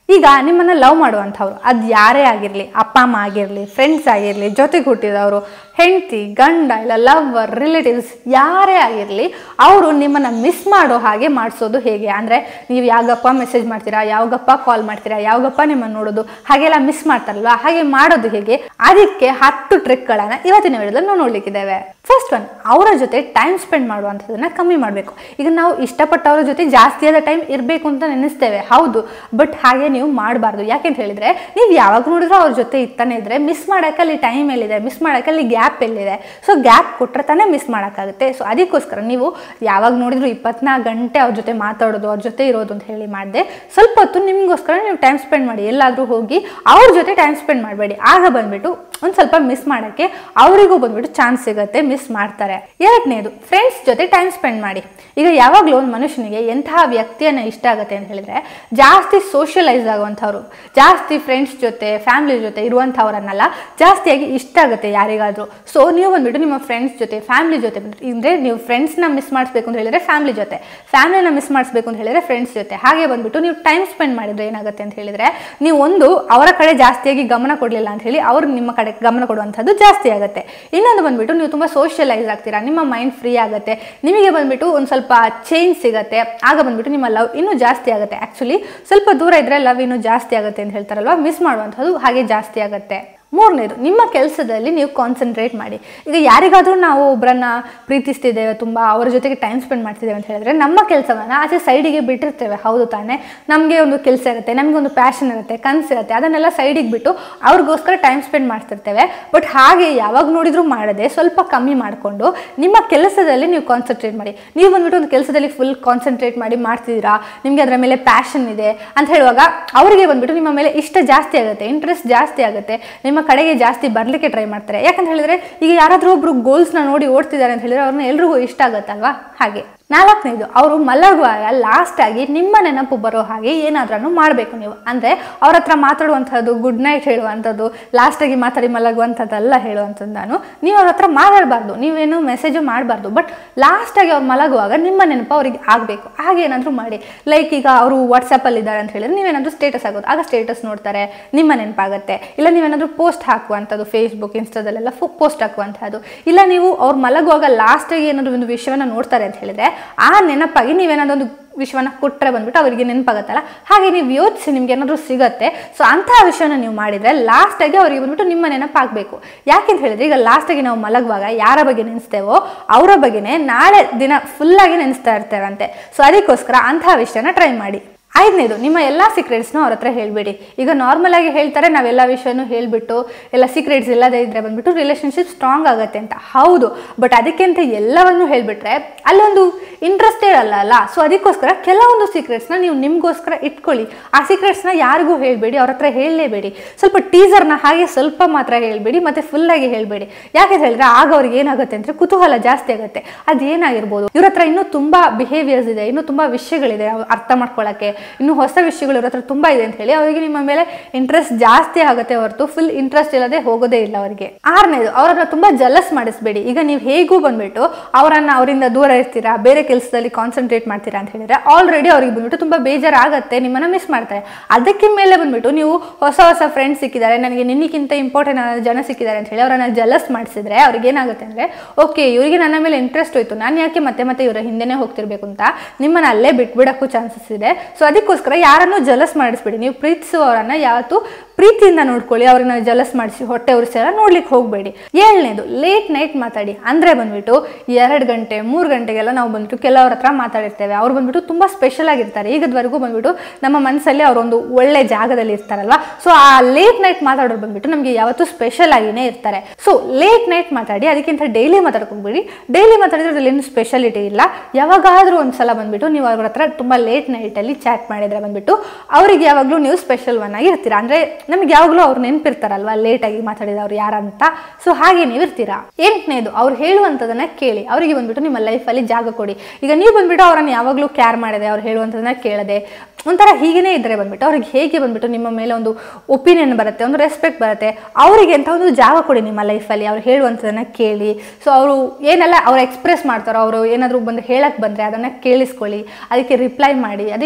ಈಗ ನಿಮ್ಮನ್ನು ಲವ್ ಮಾಡುವಂಥವ್ರು ಅದು ಯಾರೇ ಆಗಿರಲಿ ಅಪ್ಪ ಅಮ್ಮ ಆಗಿರಲಿ ಫ್ರೆಂಡ್ಸ್ ಆಗಿರಲಿ ಜೊತೆಗೆ ಹುಟ್ಟಿದವರು ಹೆಂಡತಿ ಗಂಡ ಇಲ್ಲ ಲವ್ವರ್ ರಿಲೇಟಿವ್ಸ್ ಯಾರೇ ಆಗಿರಲಿ ಅವರು ನಿಮ್ಮನ್ನು ಮಿಸ್ ಮಾಡೋ ಹಾಗೆ ಮಾಡಿಸೋದು ಹೇಗೆ ಅಂದರೆ ನೀವು ಯಾವಾಗಪ್ಪ ಮೆಸೇಜ್ ಮಾಡ್ತೀರಾ ಯಾವಾಗಪ್ಪ ಕಾಲ್ ಮಾಡ್ತೀರಾ ಯಾವಾಗಪ್ಪ ನಿಮ್ಮನ್ನು ನೋಡೋದು ಹಾಗೆಲ್ಲ ಮಿಸ್ ಮಾಡ್ತಾರಲ್ವಾ ಹಾಗೆ ಮಾಡೋದು ಹೇಗೆ ಅದಕ್ಕೆ ಹತ್ತು ಟ್ರಿಕ್ಗಳನ್ನು ಇವತ್ತಿನ ವಿಡಿಯೋದಲ್ಲಿ ನಾವು ನೋಡ್ಲಿಕ್ಕಿದ್ದೇವೆ ಫಸ್ಟ್ ಒನ್ ಅವರ ಜೊತೆ ಟೈಮ್ ಸ್ಪೆಂಡ್ ಮಾಡುವಂಥದ್ದನ್ನ ಕಮ್ಮಿ ಮಾಡಬೇಕು ಈಗ ನಾವು ಇಷ್ಟಪಟ್ಟವ್ರ ಜೊತೆ ಜಾಸ್ತಿಯಾದ ಟೈಮ್ ಇರಬೇಕು ಅಂತ ನೆನೆಸ್ತೇವೆ ಹೌದು ಬಟ್ ಹಾಗೆ ನೀವು ಮಾಡಬಾರ್ದು ಯಾಕೆಂತ ಹೇಳಿದ್ರೆ ನೀವು ಯಾವಾಗ ನೋಡಿದ್ರು ಅವ್ರ ಜೊತೆ ಇತ್ತಾನೆ ಇದ್ರೆ ಮಿಸ್ ಮಾಡೋಕ್ಕೆ ಅಲ್ಲಿ ಟೈಮ್ ಎಲ್ಲಿದೆ ಮಿಸ್ ಮಾಡೋಕ್ಕೆ ಅಲ್ಲಿ ಗ್ಯಾಪ್ ಎಲ್ಲಿದೆ ಸೊ ಗ್ಯಾಪ್ ಕೊಟ್ಟರೆ ತಾನೇ ಮಿಸ್ ಮಾಡೋಕ್ಕಾಗುತ್ತೆ ಸೊ ಅದಕ್ಕೋಸ್ಕರ ನೀವು ಯಾವಾಗ ನೋಡಿದ್ರು ಇಪ್ಪತ್ನಾಲ್ಕು ಗಂಟೆ ಅವ್ರ ಜೊತೆ ಮಾತಾಡೋದು ಅವ್ರ ಜೊತೆ ಇರೋದು ಅಂತ ಹೇಳಿ ಮಾಡಿದೆ ಸ್ವಲ್ಪ ಹೊತ್ತು ನಿಮಗೋಸ್ಕರ ನೀವು ಟೈಮ್ ಸ್ಪೆಂಡ್ ಮಾಡಿ ಎಲ್ಲಾದರೂ ಹೋಗಿ ಅವ್ರ ಜೊತೆ ಟೈಮ್ ಸ್ಪೆಂಡ್ ಮಾಡಬೇಡಿ ಆಗ ಬಂದ್ಬಿಟ್ಟು ಒಂದು ಸ್ವಲ್ಪ ಮಿಸ್ ಮಾಡೋಕ್ಕೆ ಅವರಿಗೂ ಬಂದ್ಬಿಟ್ಟು ಚಾನ್ಸ್ ಸಿಗುತ್ತೆ ಮಿಸ್ ಮಾಡ್ತಾರೆ ಎರಡನೇದು ಫ್ರೆಂಡ್ಸ್ ಜೊತೆ ಟೈಮ್ ಸ್ಪೆಂಡ್ ಮಾಡಿ ಈಗ ಯಾವಾಗಲೂ ಒಂದು ಮನುಷ್ಯನಿಗೆ ಎಂತಹ ವ್ಯಕ್ತಿಯನ್ನು ಇಷ್ಟ ಆಗುತ್ತೆ ಅಂತ ಹೇಳಿದ್ರೆ ಜಾಸ್ತಿ ಸೋಷಿಯಲೈಸ್ ಆಗುವಂಥವ್ರು ಜಾಸ್ತಿ ಫ್ರೆಂಡ್ಸ್ ಜೊತೆ ಫ್ಯಾಮಿಲಿ ಜೊತೆ ಇರುವಂಥವ್ರನ್ನೆಲ್ಲ ಜಾಸ್ತಿಯಾಗಿ ಇಷ್ಟ ಆಗುತ್ತೆ ಯಾರಿಗಾದರೂ ಸೊ ನೀವು ಬಂದ್ಬಿಟ್ಟು ನಿಮ್ಮ ಫ್ರೆಂಡ್ಸ್ ಜೊತೆ ಫ್ಯಾಮಿಲಿ ಜೊತೆ ಅಂದರೆ ನೀವು ಫ್ರೆಂಡ್ಸ್ನ ಮಿಸ್ ಮಾಡಿಸ್ಬೇಕು ಅಂತ ಹೇಳಿದ್ರೆ ಫ್ಯಾಮಿಲಿ ಜೊತೆ ಫ್ಯಾಮಿಲಿನ ಮಿಸ್ ಮಾಡಿಸ್ಬೇಕು ಅಂತ ಹೇಳಿದ್ರೆ ಫ್ರೆಂಡ್ಸ್ ಜೊತೆ ಹಾಗೆ ಬಂದ್ಬಿಟ್ಟು ನೀವು ಟೈಮ್ ಸ್ಪೆಂಡ್ ಮಾಡಿದ್ರೆ ಏನಾಗುತ್ತೆ ಅಂತ ಹೇಳಿದ್ರೆ ನೀವು ಒಂದು ಅವರ ಕಡೆ ಜಾಸ್ತಿಯಾಗಿ ಗಮನ ಕೊಡಲಿಲ್ಲ ಅಂತ ಹೇಳಿ ಅವ್ರು ನಿಮ್ಮ ಕಡೆ ಗಮನ ಕೊಡುವಂಥದ್ದು ಜಾಸ್ತಿ ಆಗುತ್ತೆ ಇನ್ನೊಂದು ಬಂದ್ಬಿಟ್ಟು ನೀವು ತುಂಬ ಸೋಷಿಯಲೈಸ್ ಆಗ್ತೀರಾ ನಿಮ್ಮ ಮೈಂಡ್ ಫ್ರೀ ಆಗುತ್ತೆ ನಿಮಗೆ ಬಂದ್ಬಿಟ್ಟು ಒಂದು ಸ್ವಲ್ಪ ಚೇಂಜ್ ಸಿಗುತ್ತೆ ಆಗ ಬಂದ್ಬಿಟ್ಟು ನಿಮ್ಮ ಲವ್ ಇನ್ನೂ ಜಾಸ್ತಿ ಆಗುತ್ತೆ ಆ್ಯಕ್ಚುಲಿ ಸ್ವಲ್ಪ ದೂರ ಇದ್ದರೆ ಲವ್ ಇನ್ನೂ ಜಾಸ್ತಿ ಆಗುತ್ತೆ ಅಂತ ಹೇಳ್ತಾರಲ್ವ ಮಿಸ್ ಮಾಡುವಂಥದ್ದು ಹಾಗೆ ಜಾಸ್ತಿ ಆಗುತ್ತೆ ಮೂರನೇದು ನಿಮ್ಮ ಕೆಲಸದಲ್ಲಿ ನೀವು ಕಾನ್ಸಂಟ್ರೇಟ್ ಮಾಡಿ ಈಗ ಯಾರಿಗಾದರೂ ನಾವು ಒಬ್ಬರನ್ನ ಪ್ರೀತಿಸ್ತಿದ್ದೇವೆ ತುಂಬ ಅವರ ಜೊತೆಗೆ ಟೈಮ್ ಸ್ಪೆಂಡ್ ಮಾಡ್ತಿದ್ದೇವೆ ಅಂತ ಹೇಳಿದ್ರೆ ನಮ್ಮ ಕೆಲಸವನ್ನು ಆಚೆ ಸೈಡಿಗೆ ಬಿಟ್ಟಿರ್ತೇವೆ ಹೌದು ತಾನೇ ನಮಗೆ ಒಂದು ಕೆಲಸ ಇರುತ್ತೆ ನಮಗೆ ಒಂದು ಪ್ಯಾಷನ್ ಇರುತ್ತೆ ಕನಸಿರುತ್ತೆ ಅದನ್ನೆಲ್ಲ ಸೈಡಿಗೆ ಬಿಟ್ಟು ಅವ್ರಿಗೋಸ್ಕರ ಟೈಮ್ ಸ್ಪೆಂಡ್ ಮಾಡ್ತಿರ್ತೇವೆ ಬಟ್ ಹಾಗೆ ಯಾವಾಗ ನೋಡಿದರೂ ಮಾಡದೆ ಸ್ವಲ್ಪ ಕಮ್ಮಿ ಮಾಡಿಕೊಂಡು ನಿಮ್ಮ ಕೆಲಸದಲ್ಲಿ ನೀವು ಕಾನ್ಸಂಟ್ರೇಟ್ ಮಾಡಿ ನೀವು ಬಂದ್ಬಿಟ್ಟು ಒಂದು ಕೆಲಸದಲ್ಲಿ ಫುಲ್ ಕಾನ್ಸಂಟ್ರೇಟ್ ಮಾಡಿ ಮಾಡ್ತಿದ್ದೀರಾ ನಿಮಗೆ ಅದರ ಮೇಲೆ ಪ್ಯಾಷನ್ ಇದೆ ಅಂತ ಹೇಳುವಾಗ ಅವರಿಗೆ ಬಂದ್ಬಿಟ್ಟು ನಿಮ್ಮ ಮೇಲೆ ಇಷ್ಟ ಜಾಸ್ತಿ ಆಗುತ್ತೆ ಇಂಟ್ರೆಸ್ಟ್ ಜಾಸ್ತಿ ಆಗುತ್ತೆ ನಿಮ್ಮ ಕಡೆಗೆ ಜಾಸ್ತಿ ಬರಲಿಕ್ಕೆ ಟ್ರೈ ಮಾಡ್ತಾರೆ ಯಾಕಂತ ಹೇಳಿದ್ರೆ ಈಗ ಯಾರಾದರೂ ಒಬ್ರು ಗೋಲ್ಸ್ನ ನೋಡಿ ಓಡ್ತಿದ್ದಾರೆ ಅಂತ ಹೇಳಿದ್ರೆ ಅವ್ರನ್ನ ಎಲ್ರಿಗೂ ಇಷ್ಟ ಆಗುತ್ತಲ್ವಾ ಹಾಗೆ ನಾಲ್ಕನೇದು ಅವರು ಮಲಗುವಾಗ ಲಾಸ್ಟ್ ಆಗಿ ನಿಮ್ಮ ನೆನಪು ಬರೋ ಹಾಗೆ ಏನಾದ್ರೂ ಮಾಡಬೇಕು ನೀವು ಅಂದರೆ ಅವ್ರ ಹತ್ರ ಮಾತಾಡುವಂಥದ್ದು ಗುಡ್ ನೈಟ್ ಹೇಳುವಂಥದ್ದು ಲಾಸ್ಟಾಗಿ ಮಾತಾಡಿ ಮಲಗುವಂಥದ್ದೆಲ್ಲ ಹೇಳುವಂಥದ್ದು ನಾನು ನೀವು ಅವ್ರ ಹತ್ರ ಮಾತಾಡಬಾರ್ದು ನೀವೇನು ಮೆಸೇಜು ಮಾಡಬಾರ್ದು ಬಟ್ ಲಾಸ್ಟಾಗಿ ಅವ್ರು ಮಲಗುವಾಗ ನಿಮ್ಮ ನೆನಪು ಅವರಿಗೆ ಆಗಬೇಕು ಹಾಗೆ ಏನಾದರೂ ಮಾಡಿ ಲೈಕ್ ಈಗ ಅವರು ವಾಟ್ಸಪ್ಪಲ್ಲಿ ಇದ್ದಾರೆ ಅಂತ ಹೇಳಿದ್ರೆ ನೀವೇನಾದರೂ ಸ್ಟೇಟಸ್ ಆಗೋದು ಆಗ ಸ್ಟೇಟಸ್ ನೋಡ್ತಾರೆ ನಿಮ್ಮ ನೆನಪಾಗುತ್ತೆ ಇಲ್ಲ ನೀವೇನಾದರೂ ಪೋಸ್ಟ್ ಹಾಕುವಂಥದ್ದು ಫೇಸ್ಬುಕ್ ಇನ್ಸ್ಟಾದಲ್ಲೆಲ್ಲ ಪೋಸ್ಟ್ ಹಾಕುವಂಥದ್ದು ಇಲ್ಲ ನೀವು ಅವ್ರು ಮಲಗುವಾಗ ಲಾಸ್ಟಾಗಿ ಏನಾದರೂ ಒಂದು ವಿಷಯವನ್ನು ನೋಡ್ತಾರೆ ಅಂತ ಹೇಳಿದ್ರೆ ಆ ನೆನಪಾಗಿ ನೀವೇನಾದರೂ ಒಂದು ವಿಷಯವನ್ನು ಕೊಟ್ಟರೆ ಬಂದ್ಬಿಟ್ಟು ಅವರಿಗೆ ನೆನಪಾಗತ್ತಲ್ಲ ಹಾಗೆ ನೀವು ಯೋಚಿಸಿ ನಿಮ್ಗೆ ಏನಾದರೂ ಸಿಗುತ್ತೆ ಸೊ ಅಂತಹ ವಿಷಯನ ನೀವು ಮಾಡಿದರೆ ಲಾಸ್ಟಾಗಿ ಅವರಿಗೆ ಬಂದ್ಬಿಟ್ಟು ನಿಮ್ಮ ನೆನಪಾಗಬೇಕು ಯಾಕೆಂತ ಹೇಳಿದ್ರೆ ಈಗ ಲಾಸ್ಟಾಗಿ ನಾವು ಮಲಗುವಾಗ ಯಾರ ಬಗ್ಗೆ ನೆನೆಸ್ತೇವೋ ಅವರ ಬಗ್ಗೆನೇ ನಾಳೆ ದಿನ ಫುಲ್ಲಾಗಿ ನೆನೆಸ್ತಾ ಇರ್ತೇವಂತೆ ಸೊ ಅದಕ್ಕೋಸ್ಕರ ಅಂತಹ ವಿಷಯನ ಟ್ರೈ ಮಾಡಿ ಐದನೇದು ನಿಮ್ಮ ಎಲ್ಲ ಸೀಕ್ರೆಟ್ಸ್ನ ಅವ್ರ ಹತ್ರ ಹೇಳಬೇಡಿ ಈಗ ನಾರ್ಮಲ್ ಆಗಿ ಹೇಳ್ತಾರೆ ನಾವೆಲ್ಲ ವಿಷಯನೂ ಹೇಳಿಬಿಟ್ಟು ಎಲ್ಲ ಸೀಕ್ರೆಟ್ಸ್ ಇಲ್ಲದೇ ಇದ್ರೆ ಬಂದ್ಬಿಟ್ಟು ರಿಲೇಷನ್ಶಿಪ್ ಸ್ಟ್ರಾಂಗ್ ಆಗುತ್ತೆ ಅಂತ ಹೌದು ಬಟ್ ಅದಕ್ಕೆ ಅಂತ ಎಲ್ಲವನ್ನೂ ಹೇಳಿಬಿಟ್ರೆ ಅಲ್ಲೊಂದು ಇಂಟ್ರೆಸ್ಟೇ ಇರಲ್ಲ ಅಲ್ಲ ಸೊ ಅದಕ್ಕೋಸ್ಕರ ಕೆಲವೊಂದು ಸೀಕ್ರೆಟ್ಸ್ನ ನೀವು ನಿಮಗೋಸ್ಕರ ಇಟ್ಕೊಳ್ಳಿ ಆ ಸೀಕ್ರೆಟ್ಸ್ನ ಯಾರಿಗೂ ಹೇಳಬೇಡಿ ಅವ್ರ ಹತ್ರ ಹೇಳಲೇಬೇಡಿ ಸ್ವಲ್ಪ ಟೀಸರ್ನ ಹಾಗೆ ಸ್ವಲ್ಪ ಮಾತ್ರ ಹೇಳಬೇಡಿ ಮತ್ತು ಫುಲ್ಲಾಗಿ ಹೇಳಬೇಡಿ ಯಾಕೆ ಹೇಳಿದ್ರೆ ಆಗ ಅವ್ರಿಗೆ ಏನಾಗುತ್ತೆ ಅಂದರೆ ಕುತೂಹಲ ಜಾಸ್ತಿ ಆಗುತ್ತೆ ಅದೇನಾಗಿರ್ಬೋದು ಇವ್ರ ಹತ್ರ ಇನ್ನೂ ತುಂಬ ಬಿಹೇವಿಯರ್ಸ್ ಇದೆ ಇನ್ನೂ ತುಂಬ ವಿಷಯಗಳಿದೆ ಅವ್ರು ಅರ್ಥ ಮಾಡ್ಕೊಳ್ಳೋಕ್ಕೆ ಇನ್ನು ಹೊಸ ವಿಷಯಗಳು ಇವ್ರ ಹತ್ರ ತುಂಬ ಇದೆ ಅಂತ ಹೇಳಿ ಅವರಿಗೆ ನಿಮ್ಮ ಮೇಲೆ ಇಂಟ್ರೆಸ್ಟ್ ಜಾಸ್ತಿ ಆಗುತ್ತೆ ಹೊರತು ಫುಲ್ ಇಂಟ್ರೆಸ್ಟ್ ಇಲ್ಲದೆ ಹೋಗೋದೇ ಇಲ್ಲ ಅವರಿಗೆ ಆರನೇದು ಅವರನ್ನ ತುಂಬ ಜಲಸ್ ಮಾಡಿಸ್ಬೇಡಿ ಈಗ ನೀವು ಹೇಗೂ ಬಂದ್ಬಿಟ್ಟು ಅವರನ್ನ ಅವರಿಂದ ದೂರ ಇರ್ತೀರಾ ಬೇರೆ ಕೆಲಸದಲ್ಲಿ ಕಾನ್ಸಂಟ್ರೇಟ್ ಮಾಡ್ತೀರಾ ಅಂತ ಹೇಳಿದ್ರೆ ಆಲ್ರೆಡಿ ಅವ್ರಿಗೆ ಬಂದ್ಬಿಟ್ಟು ತುಂಬ ಬೇಜಾರಾಗತ್ತೆ ನಿಮ್ಮನ್ನ ಮಿಸ್ ಮಾಡ್ತಾರೆ ಅದಕ್ಕೆ ಮೇಲೆ ಬಂದ್ಬಿಟ್ಟು ನೀವು ಹೊಸ ಹೊಸ ಫ್ರೆಂಡ್ಸ್ ಸಿಕ್ಕಿದ್ದಾರೆ ನನಗೆ ನಿನ್ನಕ್ಕಿಂತ ಇಂಪಾರ್ಟೆಂಟ್ ಆದ ಜನ ಸಿಕ್ಕಿದ್ದಾರೆ ಅಂತ ಹೇಳಿ ಅವರನ್ನ ಜಲಸ್ ಮಾಡಿಸಿದ್ರೆ ಅವ್ರಿಗೆ ಏನಾಗುತ್ತೆ ಅಂದರೆ ಓಕೆ ಇವರಿಗೆ ನನ್ನ ಮೇಲೆ ಇಂಟ್ರೆಸ್ಟ್ ಹೋಯ್ತು ನಾನು ಯಾಕೆ ಮತ್ತೆ ಮತ್ತೆ ಇವರ ಹಿಂದೆನೇ ಹೋಗ್ತಿರ್ಬೇಕು ಅಂತ ನಿಮ್ಮನ್ನ ಅಲ್ಲೇ ಬಿಟ್ಬಿಡಕ್ಕೂ ಚಾನ್ಸಸ್ ಇದೆ ಸೊ ಅದಕ್ಕೋಸ್ಕರ ಯಾರನ್ನು ಜಲಸ್ ಮಾಡಿಸ್ಬೇಡಿ ನೀವು ಪ್ರೀತಿಸುವವರನ್ನ ಯಾವತ್ತು ಪ್ರೀತಿಯಿಂದ ನೋಡ್ಕೊಳ್ಳಿ ಅವ್ರನ್ನ ಜಲಸ್ ಮಾಡಿಸಿ ಹೊಟ್ಟೆ ಉರಿಸಿ ಎಲ್ಲ ನೋಡ್ಲಿಕ್ಕೆ ಹೋಗಬೇಡಿ ಏಳನೇದು ಲೇಟ್ ನೈಟ್ ಮಾತಾಡಿ ಅಂದರೆ ಬಂದ್ಬಿಟ್ಟು ಎರಡು ಗಂಟೆ ಮೂರು ಗಂಟೆಗೆಲ್ಲ ನಾವು ಬಂದ್ಬಿಟ್ಟು ಕೆಲವ್ರ ಹತ್ರ ಮಾತಾಡಿರ್ತೇವೆ ಅವ್ರು ಬಂದ್ಬಿಟ್ಟು ತುಂಬ ಸ್ಪೆಷಲ್ ಆಗಿರ್ತಾರೆ ಈಗದವರೆಗೂ ಬಂದ್ಬಿಟ್ಟು ನಮ್ಮ ಮನಸ್ಸಲ್ಲಿ ಅವರೊಂದು ಒಳ್ಳೆ ಜಾಗದಲ್ಲಿ ಇರ್ತಾರಲ್ವಾ ಸೊ ಆ ಲೇಟ್ ನೈಟ್ ಮಾತಾಡೋರು ಬಂದ್ಬಿಟ್ಟು ನಮಗೆ ಯಾವತ್ತೂ ಸ್ಪೆಷಲ್ ಆಗಿನೇ ಇರ್ತಾರೆ ಸೊ ಲೇಟ್ ನೈಟ್ ಮಾತಾಡಿ ಅದಕ್ಕಿಂತ ಡೈಲಿ ಮಾತಾಡ್ಕೊಂಡ್ಬಿಡಿ ಡೈಲಿ ಮಾತಾಡಿದ್ರೆ ಅದ್ರಲ್ಲಿ ಏನು ಸ್ಪೆಷಾಲಿಟಿ ಇಲ್ಲ ಯಾವಾಗಾದರೂ ಒಂದ್ಸಲ ಬಂದ್ಬಿಟ್ಟು ನೀವು ಅವ್ರ ಹತ್ರ ತುಂಬ ಲೇಟ್ ನೈಟಲ್ಲಿ ಚಾಟ್ ಮಾಡಿದ್ರೆ ಬಂದ್ಬಿಟ್ಟು ಅವ್ರಿಗೆ ಯಾವಾಗಲೂ ನೀವು ಸ್ಪೆಷಲ್ ಒನ್ ಆಗಿ ಇರ್ತೀರಾ ಅಂದರೆ ನಮ್ಗೆ ಯಾವಾಗಲೂ ಅವ್ರು ನೆನಪಿರ್ತಾರಲ್ವಾ ಲೇಟಾಗಿ ಮಾತಾಡಿದವ್ರು ಯಾರಂತ ಸೊ ಹಾಗೆ ನೀವು ಇರ್ತೀರಾ ಎಂಟನೇದು ಅವ್ರು ಹೇಳುವಂಥದ್ದನ್ನ ಕೇಳಿ ಅವರಿಗೆ ಬಂದ್ಬಿಟ್ಟು ನಿಮ್ಮ ಲೈಫಲ್ಲಿ ಜಾಗ ಕೊಡಿ ಈಗ ನೀವು ಬಂದ್ಬಿಟ್ಟು ಅವರನ್ನು ಯಾವಾಗಲೂ ಕ್ಯಾರ್ ಮಾಡಿದೆ ಅವ್ರು ಹೇಳುವಂಥದ್ದನ್ನ ಕೇಳದೆ ಒಂಥರ ಹೀಗೇ ಇದ್ದರೆ ಬಂದ್ಬಿಟ್ಟು ಅವ್ರಿಗೆ ಹೇಗೆ ಬಂದ್ಬಿಟ್ಟು ನಿಮ್ಮ ಮೇಲೆ ಒಂದು ಒಪಿನಿಯನ್ ಬರುತ್ತೆ ಒಂದು ರೆಸ್ಪೆಕ್ಟ್ ಬರುತ್ತೆ ಅವರಿಗೆ ಅಂತ ಒಂದು ಜಾಗ ಕೊಡಿ ನಿಮ್ಮ ಲೈಫಲ್ಲಿ ಅವ್ರು ಹೇಳುವಂಥದ್ದನ್ನ ಕೇಳಿ ಸೊ ಅವರು ಏನೆಲ್ಲ ಅವ್ರು ಎಕ್ಸ್ಪ್ರೆಸ್ ಮಾಡ್ತಾರೋ ಅವರು ಏನಾದರೂ ಬಂದು ಹೇಳಕ್ಕೆ ಬಂದರೆ ಅದನ್ನು ಕೇಳಿಸ್ಕೊಳ್ಳಿ ಅದಕ್ಕೆ ರಿಪ್ಲೈ ಮಾಡಿ ಅದಕ್ಕೆ ಒಳ್ಳೆದ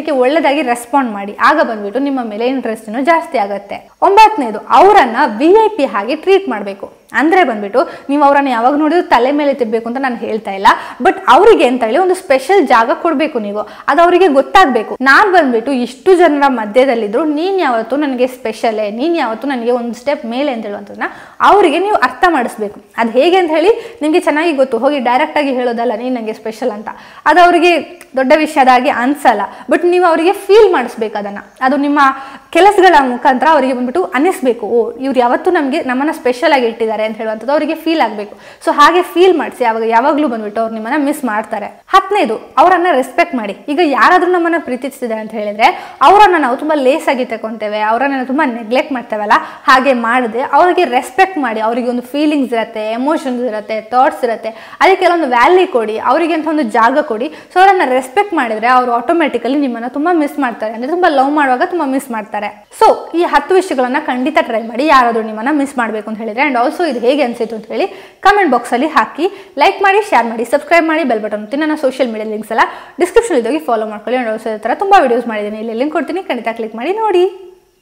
ಒಳ್ಳೇದಾಗಿ ರೆಸ್ಪಾಂಡ್ ಮಾಡಿ ಆಗ ಬಂದ್ಬಿಟ್ಟು ನಿಮ್ಮ ಮೇಲೆ ಇಂಟ್ರೆಸ್ಟ್ ಜಾಸ್ತಿ ಆಗುತ್ತೆ ಒಂಬತ್ತನೇದು ಅವರನ್ನ ವಿ ಐ ಪಿ ಹಾಗೆ ಟ್ರೀಟ್ ಮಾಡಬೇಕು ಅಂದ್ರೆ ಬಂದ್ಬಿಟ್ಟು ನೀವು ಅವರನ್ನ ಯಾವಾಗ ನೋಡಿದ್ರು ತಲೆ ಮೇಲೆ ತಿರ್ಬೇಕು ಅಂತ ನಾನು ಹೇಳ್ತಾ ಇಲ್ಲ ಬಟ್ ಅವರಿಗೆ ಅಂತ ಹೇಳಿ ಒಂದು ಸ್ಪೆಷಲ್ ಜಾಗ ಕೊಡಬೇಕು ನೀವು ಅದು ಅವರಿಗೆ ಗೊತ್ತಾಗಬೇಕು ನಾನು ಬಂದ್ಬಿಟ್ಟು ಇಷ್ಟು ಜನರ ಮಧ್ಯದಲ್ಲಿದ್ರು ನೀನು ಯಾವತ್ತು ನನಗೆ ಸ್ಪೆಷಲೇ ನೀನು ಯಾವತ್ತು ನನಗೆ ಒಂದು ಸ್ಟೆಪ್ ಮೇಲೆ ಅಂತ ಹೇಳುವಂಥದ್ದನ್ನ ಅವರಿಗೆ ನೀವು ಅರ್ಥ ಮಾಡಿಸ್ಬೇಕು ಅದು ಹೇಗೆ ಅಂತ ಹೇಳಿ ನಿಮಗೆ ಚೆನ್ನಾಗಿ ಗೊತ್ತು ಹೋಗಿ ಡೈರೆಕ್ಟಾಗಿ ಹೇಳೋದಲ್ಲ ನೀನು ನನಗೆ ಸ್ಪೆಷಲ್ ಅಂತ ಅದು ಅವರಿಗೆ ದೊಡ್ಡ ವಿಷಯದಾಗಿ ಅನ್ಸಲ್ಲ ಬಟ್ ನೀವು ಅವರಿಗೆ ಫೀಲ್ ಮಾಡಿಸ್ಬೇಕು ಅದನ್ನು ಅದು ನಿಮ್ಮ ಕೆಲಸಗಳ ಮುಖಾಂತರ ಅವರಿಗೆ ಬಂದ್ಬಿಟ್ಟು ಅನ್ನಿಸ್ಬೇಕು ಓ ಇವ್ರು ಯಾವತ್ತೂ ನಮಗೆ ನಮ್ಮನ್ನ ಸ್ಪೆಷಲ್ ಆಗಿ ಇಟ್ಟಿದ್ದಾರೆ ಅಂತ ಹೇಳುವಂಥದ್ದು ಅವರಿಗೆ ಫೀಲ್ ಆಗಬೇಕು ಸೊ ಹಾಗೆ ಫೀಲ್ ಮಾಡಿಸಿ ಅವಾಗ ಯಾವಾಗಲೂ ಬಂದ್ಬಿಟ್ಟು ಅವ್ರು ನಿಮ್ಮನ್ನ ಮಿಸ್ ಮಾಡ್ತಾರೆ ಹತ್ತನೇದು ಅವರನ್ನ ರೆಸ್ಪೆಕ್ಟ್ ಮಾಡಿ ಈಗ ಯಾರಾದ್ರೂ ನಮ್ಮನ್ನ ಪ್ರೀತಿಸ್ತಿದ್ದಾರೆ ಅಂತ ಹೇಳಿದ್ರೆ ಅವರನ್ನ ನಾವು ತುಂಬಾ ಲೇಸ್ ಆಗಿ ತಗೊಂತೇವೆ ಅವರನ್ನ ತುಂಬಾ ನೆಗ್ಲೆಕ್ಟ್ ಮಾಡ್ತೇವಲ್ಲ ಹಾಗೆ ಮಾಡದೆ ಅವರಿಗೆ ರೆಸ್ಪೆಕ್ಟ್ ಮಾಡಿ ಅವರಿಗೆ ಒಂದು ಫೀಲಿಂಗ್ಸ್ ಇರುತ್ತೆ ಎಮೋಷನ್ಸ್ ಇರುತ್ತೆ ಥಾಟ್ಸ್ ಇರುತ್ತೆ ಅದಕ್ಕೆ ಕೆಲವೊಂದು ವ್ಯಾಲ್ಯೂ ಕೊಡಿ ಅವರಿಗೆ ಅಂತ ಒಂದು ಜಾಗ ಕೊಡಿ ಸೊ ಅವರನ್ನ ರೆಸ್ಪೆಕ್ಟ್ ಮಾಡಿದ್ರೆ ಅವರು ಆಟೋಮೆಟಿಕಲಿ ನಿಮ್ಮನ್ನ ತುಂಬಾ ಮಿಸ್ ಮಾಡ್ತಾರೆ ಅಂದ್ರೆ ತುಂಬಾ ಲವ್ ಮಾಡುವಾಗ ತುಂಬಾ ಮಿಸ್ ಮಾಡ್ತಾರೆ ಸೊ ಈ ಹತ್ತು ವಿಷಯಗಳನ್ನ ಖಂಡಿತ ಟ್ರೈ ಮಾಡಿ ಯಾರಾದರೂ ನಿಮ್ಮನ್ನ ಮಿಸ್ ಮಾಡಬೇಕು ಅಂತ ಹೇಳಿದ್ರೆ ಅಂಡ್ ಆಲ್ಸೋ ಇದು ಹೇಗೆ ಅನ್ಸಿತ್ತು ಅಂತ ಹೇಳಿ ಕಮೆಂಟ್ ಬಾಕ್ಸಲ್ಲಿ ಹಾಕಿ ಲೈಕ್ ಮಾಡಿ ಶೇರ್ ಮಾಡಿ ಸಬ್ಸ್ಕ್ರೈಬ್ ಮಾಡಿ ಬೆಲ್ ಬಟನ್ ಒತ್ತಿ ನನ್ನ ಸೋಷಿಯಲ್ ಮೀಡಿಯಾ ಲಿಂಕ್ಸ್ ಎಲ್ಲ ಡಿಸ್ಕ್ರಿಪ್ಷನ್ ಇದ್ದೋಗಿ ಫಾಲೋ ಮಾಡ್ಕೊಳ್ಳಿ ಅಂಡ್ ಆಲ್ಸೋ ಈ ಥರ ತುಂಬ ವಿಡಿಯೋಸ್ ಮಾಡಿದ್ದೀನಿ ಇಲ್ಲಿ ಲಿಂಕ್ ಕೊಡ್ತೀನಿ ಖಂಡಿತ ಕ್ಲಿಕ್ ಮಾಡಿ ನೋಡಿ